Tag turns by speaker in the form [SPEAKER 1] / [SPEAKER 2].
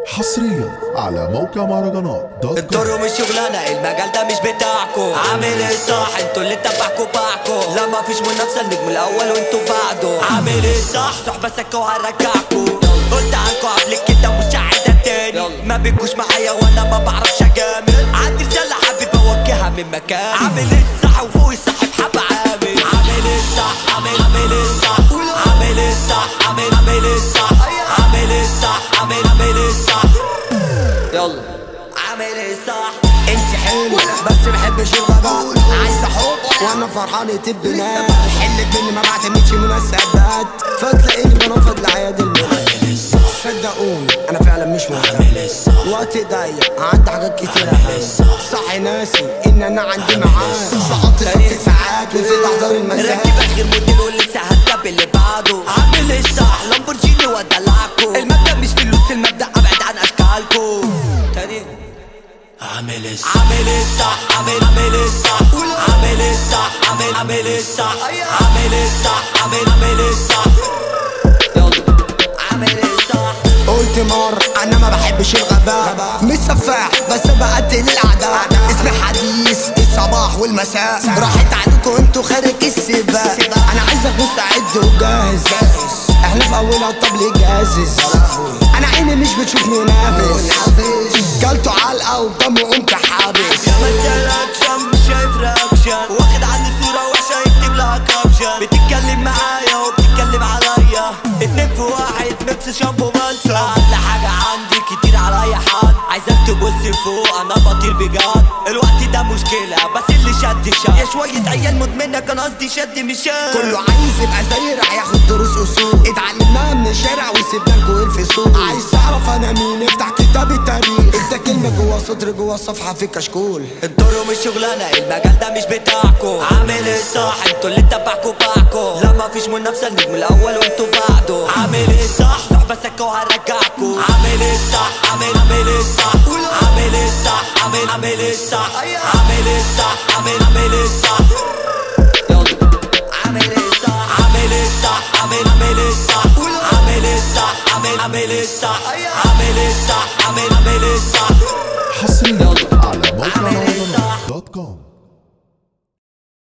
[SPEAKER 1] حصريا على موقع مهرجانات دوت كوم
[SPEAKER 2] انطروا من شغلانة المجال ده مش بتاعكو عامل ايه صح انتوا اللي تبعكوا باعكو لا مفيش منافسة النجم الاول وانتوا بعده عامل ايه صح صحبة سكة وهرجعكو قلت عنكو قبل كده مش هعيدها تاني ما بيجوش معايا وانا ما بعرفش اجامل عندي رسالة حابب اوجهها من مكان عامل ايه الصح وفوق الصاحب حب عامل عامل ايه صح عامل عامل ايه صح عامل ايه صح عامل عامل ايه صح عامل ايه صح عامل عامل ايه صح يلا عامل ايه صح
[SPEAKER 3] انت حلوة بس بحبش الغباء عايزة حب وانا فرحان تبنا حلك مني ما بعتمدش مناسبات فتلاقيني بنفض لعياد الميلاد صدقوني انا فعلا مش مهتم وقت ضيق عندي حاجات كتير اهم صح ناسي ان انا عندي معاد سقطت ست ساعات ونسيت احضر المساء
[SPEAKER 2] ركب اخر موديل ولسه هركب اللي بعده عامل ايه صح لامبورجيني ودلعكو المبدأ مش فلوس المبدأ ابعد عن اشكالكو تاني عامل ايه صح عامل ايه صح عامل عامل ايه صح عامل ايه صح عامل عامل ايه صح عامل ايه صح عامل عامل ايه صح يلا عامل ايه صح
[SPEAKER 3] قلت مرة انا ما بحبش الغباء مش سفاح بس بقتل الاعداء اسمي حديث الصباح والمساء راحت عليكم انتوا خارج السباق انا عايزك مستعد وجاهز احنا في اولها الطبل جاهز انا عيني مش بتشوف منافس كلته علقه وبدمه قمت حابس
[SPEAKER 2] مثل اكشن مش شايف رياكشن واخد عني صورة وحشة يكتب لها كابشن بتتكلم معايا وبتتكلم عليا اتنين في واحد ميكس شامبو بلسم احلى حاجة عندي كتير على اي حد عايزك تبص فوق انا بطير بجد الوقت ده مشكلة بس اللي شد شد يا شوية عيال مدمنة كان قصدي شد مش شد
[SPEAKER 3] كله عايز يبقى زي راح ياخد دروس اصول اتعلمناها من الشارع وسيبنا لكم الفصول عايز تعرف انا مين افتح كتاب التاريخ انت كلمه جوه سطر جوه الصفحه في كشكول
[SPEAKER 2] انطروا من شغلانة المجال ده مش بتاعكو عامل ايه صح انتوا اللي تبعكوا باعكو لا مفيش منافسة النجم الاول وانتوا بعده عامل ايه صح صحبة سكة وهرجعكو عامل ايه صح عامل عامل ايه صح عامل ايه صح عامل عامل ايه صح عامل ايه صح عامل عامل ايه صح يلا عامل ايه صح عامل ايه صح عامل عامل ايه صح عامل ايه صح عامل عامل ايه صح عامل ايه صح عامل عامل ايه صح
[SPEAKER 1] حصريا على موقع مهرجانات دوت كوم